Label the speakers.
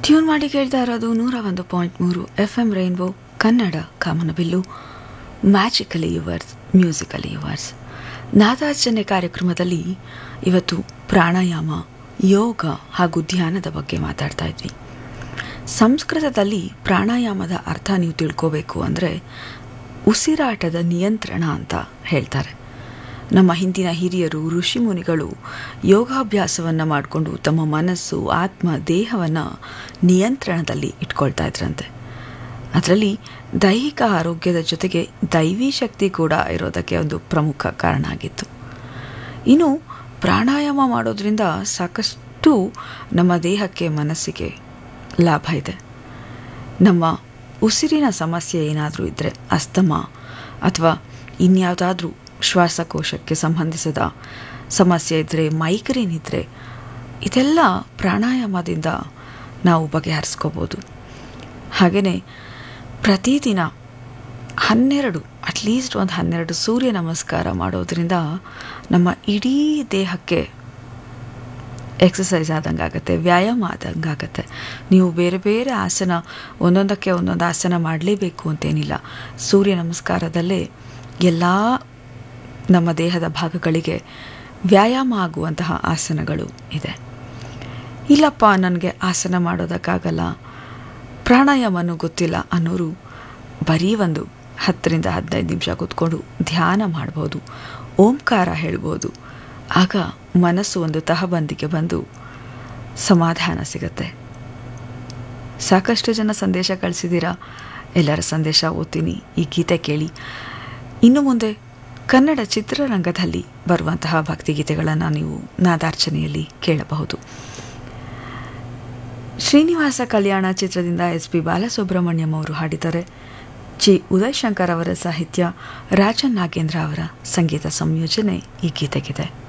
Speaker 1: tune ಮಾಡಿ ಕೇಳ್ತಾ ಇರೋದು ನೂರ ಒಂದು ಪಾಯಿಂಟ್ ಮೂರು ಎಫ್ ಎಂ ರೈನ್ಬೋ ಕನ್ನಡ ಕಾಮನಬಿಲ್ಲು ಮ್ಯಾಜಿಕಲಿ ಯುವರ್ಸ್ ಮ್ಯೂಸಿಕಲಿ ಯುವರ್ಸ್ ನಾದಾರ್ಚನೆ ಕಾರ್ಯಕ್ರಮದಲ್ಲಿ ಇವತ್ತು ಪ್ರಾಣಾಯಾಮ ಯೋಗ ಹಾಗೂ ಧ್ಯಾನದ ಬಗ್ಗೆ ಮಾತಾಡ್ತಾ ಇದ್ವಿ ಸಂಸ್ಕೃತದಲ್ಲಿ ಪ್ರಾಣಾಯಾಮದ ಅರ್ಥ ನೀವು ತಿಳ್ಕೋಬೇಕು ಅಂದರೆ ಉಸಿರಾಟದ ನಿಯಂತ್ರಣ ಅಂತ ಹೇಳ್ತಾರೆ ನಮ್ಮ ಹಿಂದಿನ ಹಿರಿಯರು ಋಷಿಮುನಿಗಳು ಯೋಗಾಭ್ಯಾಸವನ್ನು ಮಾಡಿಕೊಂಡು ತಮ್ಮ ಮನಸ್ಸು ಆತ್ಮ ದೇಹವನ್ನು ನಿಯಂತ್ರಣದಲ್ಲಿ ಇಟ್ಕೊಳ್ತಾ ಇದ್ರಂತೆ ಅದರಲ್ಲಿ ದೈಹಿಕ ಆರೋಗ್ಯದ ಜೊತೆಗೆ ದೈವಿ ಶಕ್ತಿ ಕೂಡ ಇರೋದಕ್ಕೆ ಒಂದು ಪ್ರಮುಖ ಕಾರಣ ಆಗಿತ್ತು ಇನ್ನು ಪ್ರಾಣಾಯಾಮ ಮಾಡೋದ್ರಿಂದ ಸಾಕಷ್ಟು ನಮ್ಮ ದೇಹಕ್ಕೆ ಮನಸ್ಸಿಗೆ ಲಾಭ ಇದೆ ನಮ್ಮ ಉಸಿರಿನ ಸಮಸ್ಯೆ ಏನಾದರೂ ಇದ್ದರೆ ಅಸ್ತಮ ಅಥವಾ ಇನ್ಯಾವುದಾದ್ರೂ ಶ್ವಾಸಕೋಶಕ್ಕೆ ಸಂಬಂಧಿಸಿದ ಸಮಸ್ಯೆ ಇದ್ದರೆ ಮೈಗ್ರೇನ್ ಇದ್ದರೆ ಇದೆಲ್ಲ ಪ್ರಾಣಾಯಾಮದಿಂದ ನಾವು ಬಗೆಹರಿಸ್ಕೋಬೋದು ಹಾಗೆಯೇ ಪ್ರತಿದಿನ ಹನ್ನೆರಡು ಅಟ್ಲೀಸ್ಟ್ ಒಂದು ಹನ್ನೆರಡು ಸೂರ್ಯ ನಮಸ್ಕಾರ ಮಾಡೋದ್ರಿಂದ ನಮ್ಮ ಇಡೀ ದೇಹಕ್ಕೆ ಎಕ್ಸಸೈಸ್ ಆದಂಗೆ ಆಗುತ್ತೆ ವ್ಯಾಯಾಮ ಆದಂಗೆ ಆಗುತ್ತೆ ನೀವು ಬೇರೆ ಬೇರೆ ಆಸನ ಒಂದೊಂದಕ್ಕೆ ಒಂದೊಂದು ಆಸನ ಮಾಡಲೇಬೇಕು ಅಂತೇನಿಲ್ಲ ಸೂರ್ಯ ನಮಸ್ಕಾರದಲ್ಲೇ ಎಲ್ಲ ನಮ್ಮ ದೇಹದ ಭಾಗಗಳಿಗೆ ವ್ಯಾಯಾಮ ಆಗುವಂತಹ ಆಸನಗಳು ಇದೆ ಇಲ್ಲಪ್ಪ ನನಗೆ ಆಸನ ಮಾಡೋದಕ್ಕಾಗಲ್ಲ ಪ್ರಾಣಾಯಾಮನೂ ಗೊತ್ತಿಲ್ಲ ಅನ್ನೋರು ಬರೀ ಒಂದು ಹತ್ತರಿಂದ ಹದಿನೈದು ನಿಮಿಷ ಕೂತ್ಕೊಂಡು ಧ್ಯಾನ ಮಾಡ್ಬೋದು ಓಂಕಾರ ಹೇಳ್ಬೋದು ಆಗ ಮನಸ್ಸು ಒಂದು ತಹಬಂದಿಗೆ ಬಂದು ಸಮಾಧಾನ ಸಿಗತ್ತೆ ಸಾಕಷ್ಟು ಜನ ಸಂದೇಶ ಕಳಿಸಿದ್ದೀರಾ ಎಲ್ಲರ ಸಂದೇಶ ಓದ್ತೀನಿ ಈ ಗೀತೆ ಕೇಳಿ ಇನ್ನು ಮುಂದೆ ಕನ್ನಡ ಚಿತ್ರರಂಗದಲ್ಲಿ ಬರುವಂತಹ ಭಕ್ತಿಗೀತೆಗಳನ್ನು ನೀವು ನಾದಾರ್ಚನೆಯಲ್ಲಿ ಕೇಳಬಹುದು ಶ್ರೀನಿವಾಸ ಕಲ್ಯಾಣ ಚಿತ್ರದಿಂದ ಎಸ್ ಪಿ ಬಾಲಸುಬ್ರಹ್ಮಣ್ಯಂ ಅವರು ಹಾಡಿದ್ದಾರೆ ಜಿ ಉದಯ್ ಶಂಕರ್ ಅವರ ಸಾಹಿತ್ಯ ರಾಜನ್ ನಾಗೇಂದ್ರ ಅವರ ಸಂಗೀತ ಸಂಯೋಜನೆ ಈ ಗೀತೆಗಿದೆ